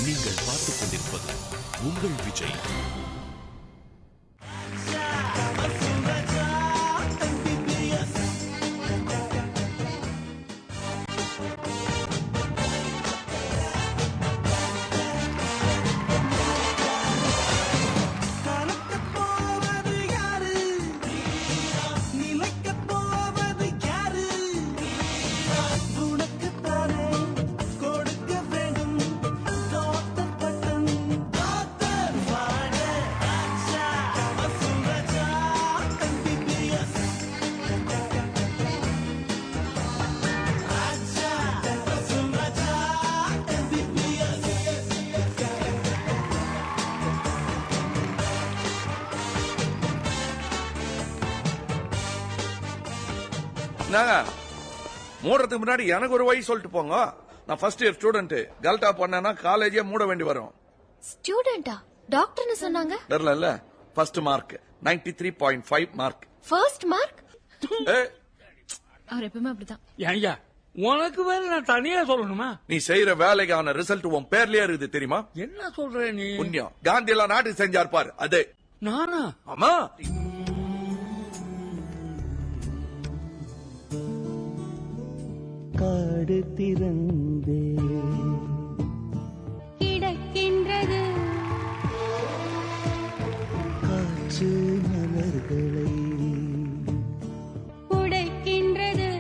நீங்கள் பார்த்துக் கொண்டிருப்பது உங்கள் விஜய் கலக்கப் போவது யாரு நிலைக்கப் போவது யாரு உனக்குத்தானே கொடுக்க வேண்டும் டாக்டர் பட்டம் டாக்டர் வாழ ராஜா வசூல் ராஜா MBBS ராஜா வசூல் ராஜா MBBS என்னங்க மூடுறதுக்கு முன்னாடி எனக்கு ஒரு வழி சொல்லிட்டு போங்க நான் ஃபர்ஸ்ட் இயர் ஸ்டூடெண்ட் கல்டா பண்ணேன்னா காலேஜே மூட வேண்டி வரும் ஸ்டூடெண்டா டாக்டர்னு சொன்னாங்க தெரியல இல்ல first mark ninety three point five mark first mark அவர் எப்பவுமே அப்படிதான் ஐயா உனக்கு வேற நான் தனியா சொல்லணுமா நீ செய்யற வேலைக்கான ரிசல்ட் உன் பேர்லயே இருக்குது தெரியுமா என்ன சொல்ற நீ புண்ணியம் காந்தி எல்லாம் நாட்டுக்கு செஞ்சார் பாரு அது நானா ஆமா காடு திறந்தே கிடக்கின்றது காற்று மலர்களை உடைக்கின்றது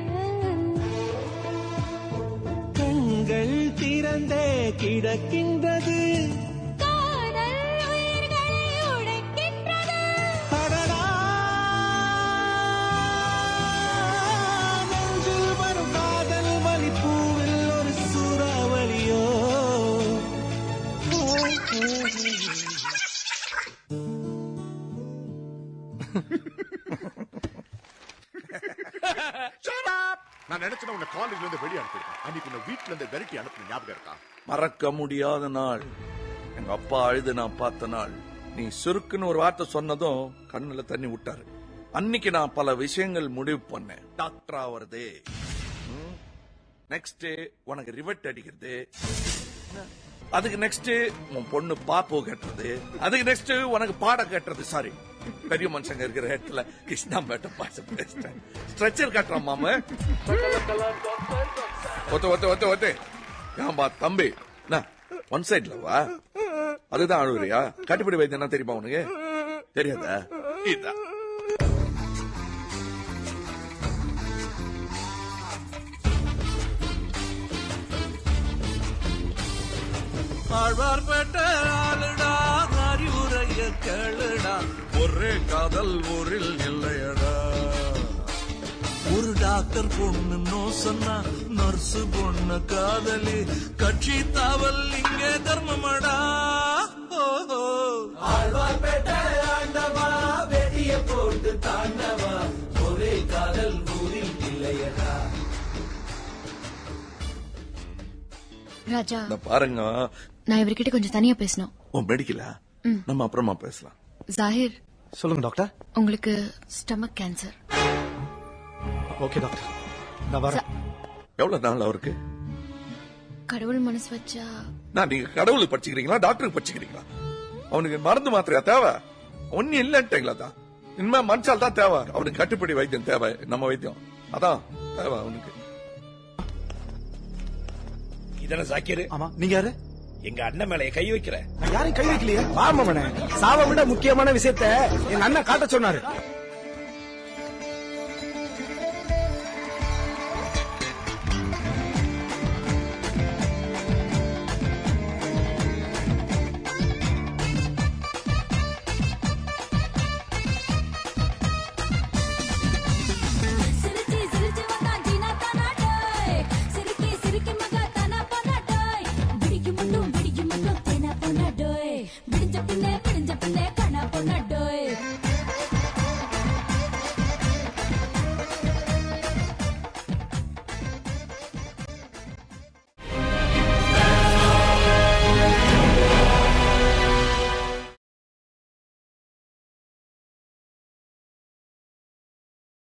கண்கள் திறந்தே கிடக்கின்றது காதல் உயிர்களை உடைக்கின்றது அடடா, நெஞ்சில் வரும் காதல் வலி பூவில் ஒரு சூறாவளியோ ஓ, ஓ, ஓ. நான் நினைச்சேன் உன்னை காலேஜ்ல இருந்து வெளியே அனுப்பியிருக்கேன் அன்னைக்கு உன்னை வீட்டுல இருந்து விரட்டி அனுப்பின ஞாபகம் இருக்கா மறக்க முடியாத நாள் எங்க அப்பா அழுது நான் பார்த்த நாள் நீ சுருக்குன்னு ஒரு வார்த்தை சொன்னதும் கண்ணுல தண்ணி விட்டாரு அன்னைக்கு நான் பல விஷயங்கள் முடிவு பண்ணேன் டாக்டர் ஆவறது நெக்ஸ்ட் உனக்கு ரிவெட் அடிக்கிறது அதுக்கு நெக்ஸ்ட் உன் பொண்ணு பாப்பு கட்டுறது அதுக்கு நெக்ஸ்ட் உனக்கு பாட கட்டுறது சாரி பெரிய மனுஷங்க இருக்கிற இடத்துல கிருஷ்ணா மேட்ட பாச பேசிட்டேன் ஸ்ட்ரெச்சர் கட்டுறான் மாம ஒத்து ஒத்து ஒத்து ஒத்து ஏன்பா தம்பி ஒன் சைட்ல வா அதுதான் அழுகுறியா கட்டுப்படி வைத்தியம் என்ன தெரியுமா உனக்கு தெரியாதா இதான் ஆழ்வார்பேட்ட ஆளுடா அறிவுரைய கேளுடா ஒரே காதல் ஊரில் இல்லையடா ஒரு டாக்டர் பொண்ணு நோ சொன்னா நர்ஸ் பொண்ணு காதலி கட்சி தாவல் இங்கே தர்மமடா ஓஹோ ஆழ்வார்பேட்டை ஆண்டவா வெடிய போட்டு தாண்டவா ஒரே காதல் ஊரில் இல்லையடா ராஜா இந்த பாருங்க நான் இவர்கிட்ட கொஞ்சம் தனியா பேசணும் உன் மெடிக்கலா நம்ம அப்புறமா பேசலாம் ஜாகிர் சொல்லுங்க டாக்டர் உங்களுக்கு ஸ்டமக் கேன்சர் ஓகே டாக்டர் நான் வரேன் எவ்வளவு நாள் அவருக்கு கடவுள் மனசு வச்சா நான் நீங்க கடவுளுக்கு படிச்சுக்கிறீங்களா டாக்டருக்கு படிச்சுக்கிறீங்களா அவனுக்கு மருந்து மாத்திரையா தேவை ஒன்னும் இல்லன்ட்டீங்களா தான் இனிமே மனுஷால் தான் தேவை அவனுக்கு கட்டுப்படி வைத்தியம் தேவை நம்ம வைத்தியம் அதான் தேவை அவனுக்கு இதன சாக்கியரு ஆமா நீங்க யாரு எங்க அண்ணன் மேல கை வைக்கிற நான் யாரையும் கை வைக்கலையே பாமவனே சாவை விட முக்கியமான விஷயத்த எங்க அண்ணன் காட்ட சொன்னாரு